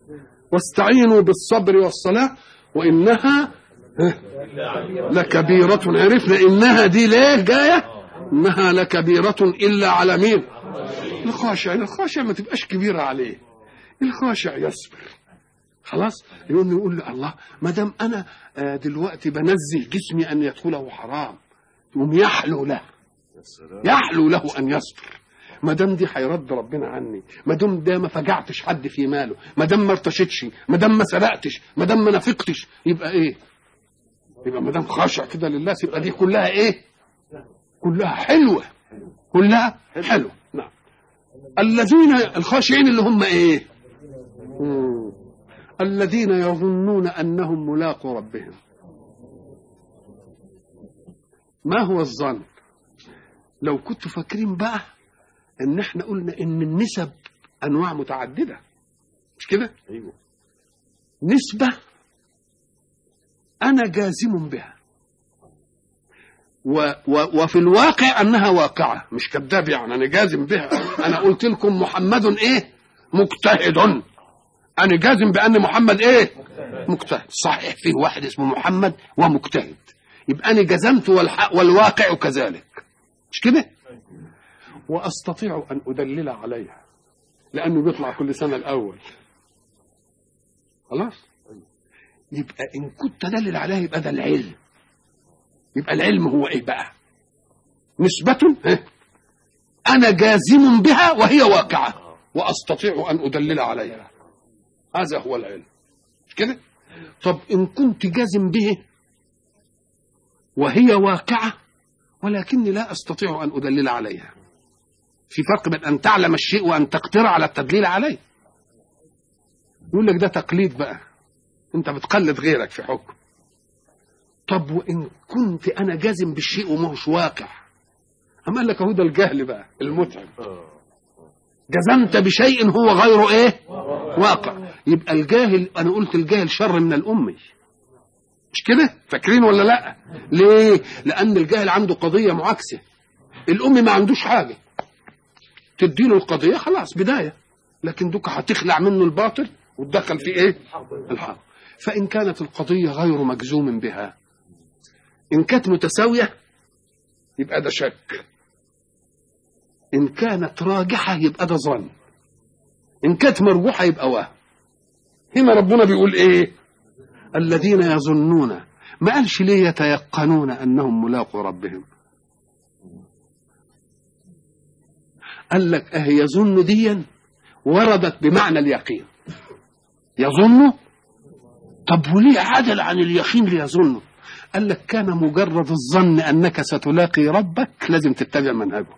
واستعينوا بالصبر والصلاة وإنها لكبيرة عرفنا إنها دي ليه جاية إنها لكبيرة إلا على مين الخاشع الخاشع ما تبقاش كبيرة عليه الخاشع يصبر خلاص يقول يقول له الله ما دام انا آه، دلوقتي بنزه جسمي ان يدخله حرام يقوم يحلو له يحلو له ان يصبر ما دام دي هيرد ربنا عني ما دام ده ما فجعتش حد في ماله ما دام ما ارتشتش ما دام ما سرقتش ما دام ما نافقتش يبقى ايه يبقى ما دام خاشع كده لله يبقى دي كلها ايه كلها حلوه كلها حلوه نعم الذين الخاشعين اللي هم ايه مم. الذين يظنون انهم ملاقوا ربهم ما هو الظن لو كنتوا فاكرين بقى ان احنا قلنا ان النسب انواع متعدده مش كده ايوه نسبه انا جازم بها و و وفي الواقع انها واقعه مش كذاب يعني انا جازم بها انا قلت لكم محمد ايه مجتهد انا جازم بان محمد ايه مجتهد صحيح فيه واحد اسمه محمد ومجتهد يبقى انا جزمت والحق والواقع كذلك مش كده واستطيع ان ادلل عليها لانه بيطلع كل سنه الاول خلاص يبقى ان كنت ادلل عليها يبقى ده العلم يبقى العلم هو ايه بقى نسبة ها؟ انا جازم بها وهي واقعة واستطيع ان ادلل عليها هذا هو العلم مش كده طب ان كنت جازم به وهي واقعة ولكني لا استطيع ان ادلل عليها في فرق بين ان تعلم الشيء وان تقدر على التدليل عليه يقول لك ده تقليد بقى انت بتقلد غيرك في حكم طب وان كنت انا جازم بالشيء وما هوش واقع اما قال لك اهو ده الجهل بقى المتعب جزمت بشيء هو غير ايه واقع يبقى الجاهل انا قلت الجاهل شر من الامي مش كده فاكرين ولا لا ليه لان الجاهل عنده قضيه معاكسه الام ما عندوش حاجه تديله القضيه خلاص بدايه لكن دوك هتخلع منه الباطل وتدخل في ايه الحق فان كانت القضيه غير مجزوم بها ان كانت متساويه يبقى ده شك ان كانت راجحه يبقى ده ظن ان كانت مرجوحه يبقى وهم هنا ربنا بيقول ايه الذين يظنون ما قالش ليه يتيقنون انهم ملاقوا ربهم قال لك اه يظن ديا وردت بمعنى اليقين يظن طب وليه عدل عن اليقين ليظنه قال لك كان مجرد الظن انك ستلاقي ربك لازم تتبع منهجه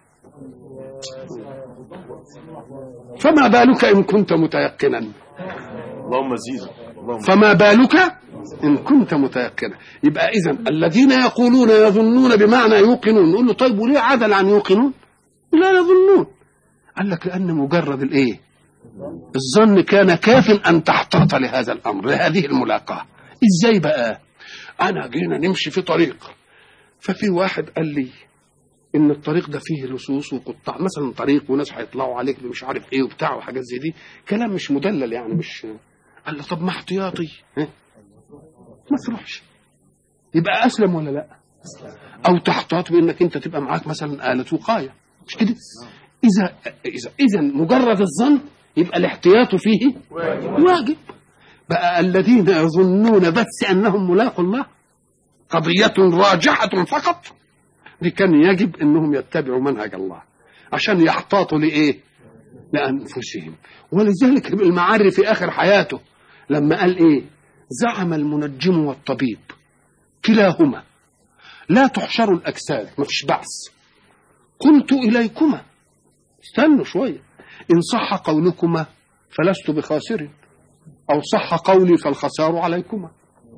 فما بالك ان كنت متيقنا اللهم زيد اللهم فما بالك ان كنت متيقنا يبقى اذا الذين يقولون يظنون بمعنى يوقنون نقول له طيب وليه عدل عن يوقنون لا يظنون قال لك لان مجرد الايه الظن كان كاف ان تحتاط لهذا الامر لهذه الملاقاه ازاي بقى انا جينا نمشي في طريق ففي واحد قال لي ان الطريق ده فيه لصوص وقطاع مثلا طريق وناس هيطلعوا عليك مش عارف ايه وبتاع وحاجات زي دي كلام مش مدلل يعني مش قال له طب ما احتياطي ها؟ ما تروحش يبقى اسلم ولا لا او تحتاط بانك انت تبقى معاك مثلا آلة وقاية مش كده اذا اذا اذا مجرد الظن يبقى الاحتياط فيه واجب بقى الذين يظنون بس انهم ملاقوا الله قضية راجحة فقط دي كان يجب انهم يتبعوا منهج الله عشان يحتاطوا لايه لانفسهم ولذلك المعري في اخر حياته لما قال ايه زعم المنجم والطبيب كلاهما لا تحشر الاجساد ما فيش بعث قلت اليكما استنوا شويه ان صح قولكما فلست بخاسر او صح قولي فالخسار عليكما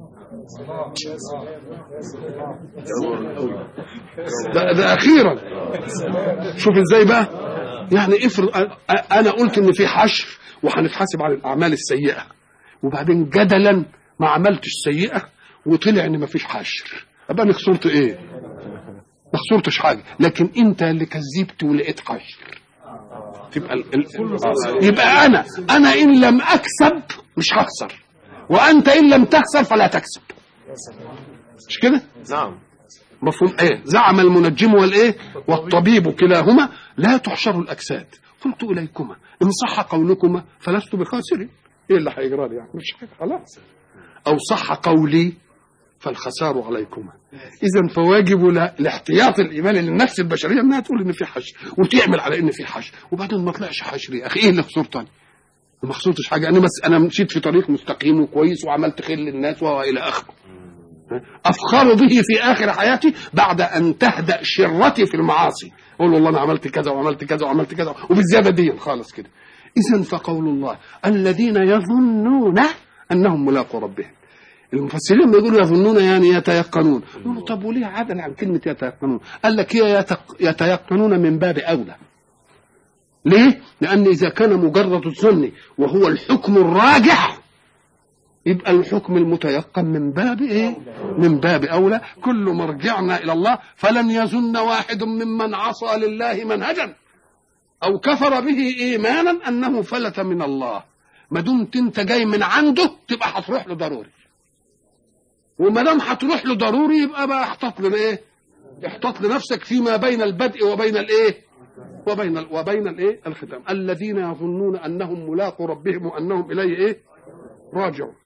ده, ده اخيرا شوف ازاي بقى يعني افرض أ- انا قلت ان في حشر وهنتحاسب على الاعمال السيئه وبعدين جدلا ما عملتش سيئه وطلع ان ما فيش حشر ابقى انا خسرت ايه ما خسرتش حاجه لكن انت اللي كذبت ولقيت حشر تبقى ال... ال... يبقى انا انا ان لم اكسب مش هخسر وانت ان لم تخسر فلا تكسب مش كده نعم مفهوم ايه زعم المنجم والايه والطبيب كلاهما لا تحشر الاجساد قلت اليكما ان صح قولكما فلست بخاسر ايه اللي هيجرى لي يعني مش حاجه خلاص او صح قولي فالخسار عليكما اذا فواجب لا- الاحتياط الايماني للنفس البشريه انها تقول ان في حشر وتعمل على ان في حشر وبعدين ما طلعش حشر يا اخي ايه اللي خسرتني ما خسرتش حاجه انا بس انا مشيت في طريق مستقيم وكويس وعملت خير للناس والى اخره افخر به في اخر حياتي بعد ان تهدا شرتي في المعاصي اقول والله انا عملت كذا وعملت كذا وعملت كذا وبالزياده دي خالص كده اذا فقول الله الذين يظنون انهم ملاقوا ربهم المفسرين لما يقولوا يظنون يعني يتيقنون يقولوا طب وليه عدل عن كلمه يتيقنون قال لك هي يتق- يتيقنون من باب اولى ليه؟ لأن إذا كان مجرد الظن وهو الحكم الراجح يبقى الحكم المتيقن من باب ايه من باب اولى كل مرجعنا الى الله فلن يظن واحد ممن عصى لله منهجا او كفر به ايمانا انه فلت من الله ما دمت انت جاي من عنده تبقى هتروح له ضروري وما دام هتروح له ضروري يبقى بقى احتط لايه احتط لنفسك فيما بين البدء وبين الايه وبين ال- وبين الايه الختام الذين يظنون انهم ملاقوا ربهم وانهم اليه ايه راجعون